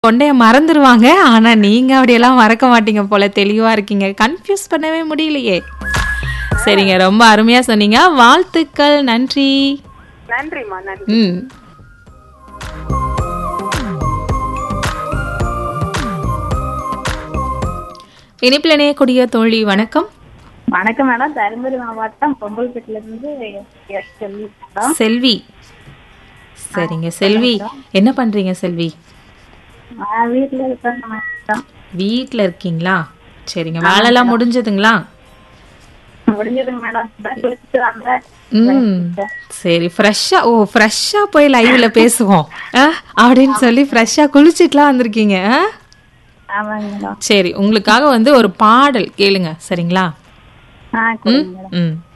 கொண்டைய மறந்துருவாங்க ஆனா நீங்க அப்படியெல்லாம் மறக்க மாட்டீங்க போல தெளிவா இருக்கீங்க கன்ஃபியூஸ் பண்ணவே முடியலையே சரிங்க ரொம்ப அருமையா சொன்னீங்க வாழ்த்துக்கள் நன்றி நன்றிம்மா நன்றி ம் இனிப்பில் இணையக்கூடிய தோழி வணக்கம் வணக்கம் மேடம் தருமபுரி மாவட்டம் பொங்கல்பேட்டில இருந்து எஸ் செல்வி மேடம். செல்வி சரிங்க செல்வி என்ன பண்றீங்க செல்வி நான் வீட்டுல இருக்கேன் மேடம் வீட்ல இருக்கீங்களா சரிங்க வேலைலாம் முடிஞ்சதுங்களா முடிஞ்சதுங்க மேடம் இப்பதான் குளிச்சுட்டு வந்தேன் ம் சரி ஃப்ரெஷ்ஷா ஓ ஃப்ரெஷ்ஷா போய் லைவ்ல பேசுவோம் ஆ, அப்படின்னு சொல்லி ஃப்ரெஷ்ஷா குளிச்சிட்டுலாம் வந்திருக்கீங்க ஆ? ஆமாங்க மேடம் சரி உங்களுக்காக வந்து ஒரு பாடல் கேளுங்க சரிங்களா ஆ கொடுங்க மேடம் ம்